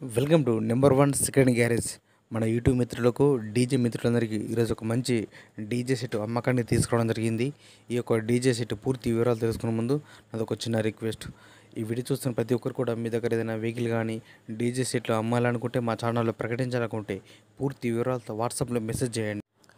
welcome to number one second garage మన YouTube మిత్రులకు DJ మిత్రులందరికీ ఈరోజు ఒక మంచి డీజే సెట్ అమ్మకాన్ని తీసుకురావడం జరిగింది ఈ యొక్క డీజే సెట్ పూర్తి వివరాలు తెలుసుకునే ముందు నాది ఒక చిన్న రిక్వెస్ట్ ఈ వీడియో చూస్తున్న ప్రతి ఒక్కరు కూడా మీ దగ్గర ఏదైనా వెహికల్ కానీ డీజే సెట్లు అమ్మాలనుకుంటే మా ఛానల్లో ప్రకటించాలనుకుంటే పూర్తి వివరాలతో వాట్సాప్లో మెసేజ్ చేయండి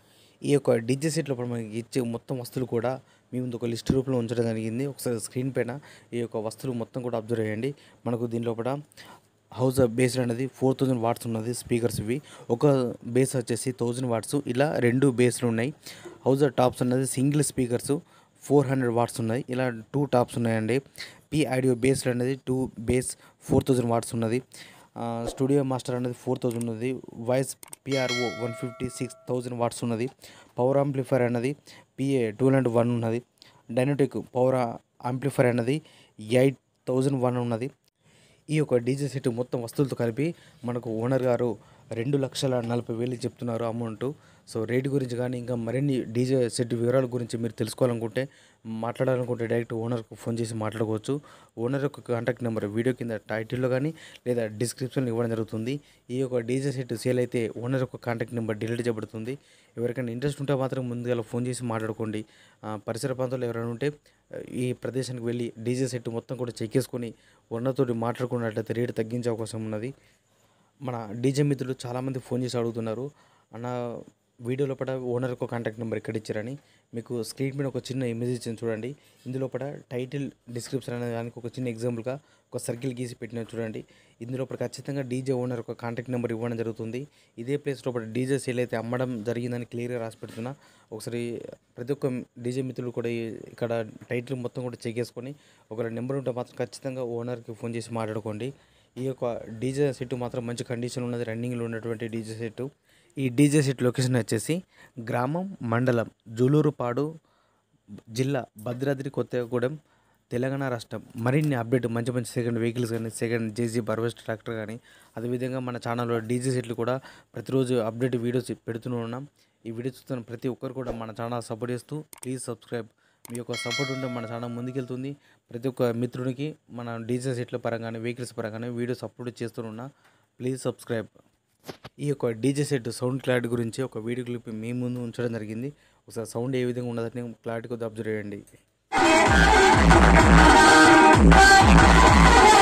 ఈ యొక్క డీజే సెట్ లోపల మనకి ఇచ్చే మొత్తం వస్తువులు కూడా మీ ముందు ఒక లిస్ట్ రూపంలో ఉంచడం జరిగింది ఒకసారి స్క్రీన్ పైన ఈ యొక్క వస్తువులు మొత్తం కూడా అబ్జర్వ్ చేయండి మనకు దీని లోపల హౌస్ బేస్ అనేది ఫోర్ థౌజండ్ వాట్స్ ఉన్నది స్పీకర్స్ ఇవి ఒక బేస్ వచ్చేసి థౌజండ్ వాట్స్ ఇలా రెండు బేస్లు ఉన్నాయి హౌస్ టాప్స్ అనేది single speakers four hundred watts ఉన్నాయి ఇలా టూ టాప్స్ ఉన్నాయండి పి ఆడియో బేస్ అనేది two bass four thousand watts ఉన్నది ఆ, స్టూడియో మాస్టర్ అనేది ఫోర్ థౌజండ్ ఉన్నది voice pro one fifty six thousand watts ఉన్నది పవర్ ఆంప్లిఫైర్ అనేది పిఏ టూ హండ్రెడ్ వన్ ఉన్నది డైనటిక్ పవర్ ఆంప్లిఫైర్ అనేది ఎయిట్ థౌజండ్ వన్ ఉన్నది ఈ యొక్క డీజే సెట్ మొత్తం వస్తువులతో కలిపి మనకు ఓనర్ గారు రెండు లక్షల నలభై వేలు చెప్తున్నారు అమౌంట్ సో రేటు గురించి కానీ ఇంకా మరిన్ని డీజే సెట్ వివరాల గురించి మీరు తెలుసుకోవాలనుకుంటే మాట్లాడాలనుకుంటే డైరెక్ట్ ఓనర్కు ఫోన్ చేసి మాట్లాడుకోవచ్చు ఓనర్ యొక్క కాంటాక్ట్ నెంబర్ వీడియో కింద టైటిల్లో కానీ లేదా డిస్క్రిప్షన్లో ఇవ్వడం జరుగుతుంది ఈ యొక్క డీజే సెట్ సేల్ అయితే ఓనర్ యొక్క కాంటాక్ట్ నెంబర్ డిలీట్ చేయబడుతుంది ఎవరికైనా ఇంట్రెస్ట్ ఉంటే మాత్రం ముందుగా ఫోన్ చేసి మాట్లాడుకోండి ఆ, పరిసర ప్రాంతాల్లో ఎవరైనా ఉంటే ఆ, ఈ ప్రదేశానికి వెళ్ళి డీజే సెట్ మొత్తం కూడా చెక్ చేసుకొని ఓనర్తోటి మాట్లాడుకున్నట్లయితే రేటు తగ్గించే అవకాశం ఉన్నది మన డీజే మిత్రులు చాలామంది ఫోన్ చేసి అడుగుతున్నారు అన్న వీడియో లోపల ఓనర్ యొక్క కాంటాక్ట్ నెంబర్ ఇక్కడ ఇచ్చారని మీకు స్క్రీన్ మీద ఒక చిన్న ఇమేజ్ ఇచ్చింది చూడండి ఇందులో పడ టైటిల్ డిస్క్రిప్షన్ అనే దానికి ఒక చిన్న ఎగ్జాంపుల్గా ఒక సర్కిల్ గీసి పెట్టిన చూడండి ఇందులో పడ ఖచ్చితంగా డీజే ఓనర్ యొక్క కాంటాక్ట్ నెంబర్ ఇవ్వడం జరుగుతుంది ఇదే ప్లేస్ లోపల డీజే సేల్ అయితే అమ్మడం జరిగిందని క్లియర్గా రాసి పెడుతున్నా ఒకసారి ప్రతి ఒక్క డీజే మిత్రులు కూడా ఈ- ఇక్కడ టైటిల్ మొత్తం కూడా చెక్ చేసుకొని ఒకవేళ నెంబర్ ఉంటే మాత్రం ఖచ్చితంగా ఓనర్కి ఫోన్ చేసి మాట్లాడుకోండి ఈ యొక్క డీజే సెట్ మాత్రం మంచి కండిషన్ ఉన్నది రన్నింగ్లో ఉన్నటువంటి డీజే సెట్ ఈ డీజే సెట్ లొకేషన్ వచ్చేసి గ్రామం మండలం జూలూరుపాడు జిల్లా భద్రాద్రి కొత్తగూడెం తెలంగాణ రాష్ట్రం మరిన్ని అప్డేట్ మంచి మంచి సెకండ్ వెహికల్స్ కానీ సెకండ్ జేసీ బర్వెస్ట్ ట్రాక్టర్ కానీ అదేవిధంగా మన ఛానల్లో డీజే సెట్లు కూడా ప్రతిరోజు అప్డేట్ వీడియోస్ పెడుతూనే ఉన్నాం ఈ వీడియో చూస్తున్న ప్రతి ఒక్కరు కూడా మన ఛానల్ సపోర్ట్ చేస్తూ ప్లీజ్ సబ్స్క్రైబ్ మీ యొక్క సపోర్ట్ ఉంటే మన ఛానల్ ముందుకెళ్తుంది ప్రతి ఒక్క మిత్రునికి మన డీజే సెట్ల పరంగానే వెహికల్స్ పరంగానే వీడియోస్ అప్లోడ్ చేస్తున్నా ప్లీజ్ సబ్స్క్రైబ్ ఈ యొక్క డీజే సెట్ సౌండ్ క్లారిటీ గురించి ఒక వీడియో క్లిప్ మీ ముందు ఉంచడం జరిగింది ఒకసారి సౌండ్ ఏ విధంగా ఉండదని క్లారిటీ కొద్దిగా అబ్జర్వ్ చేయండి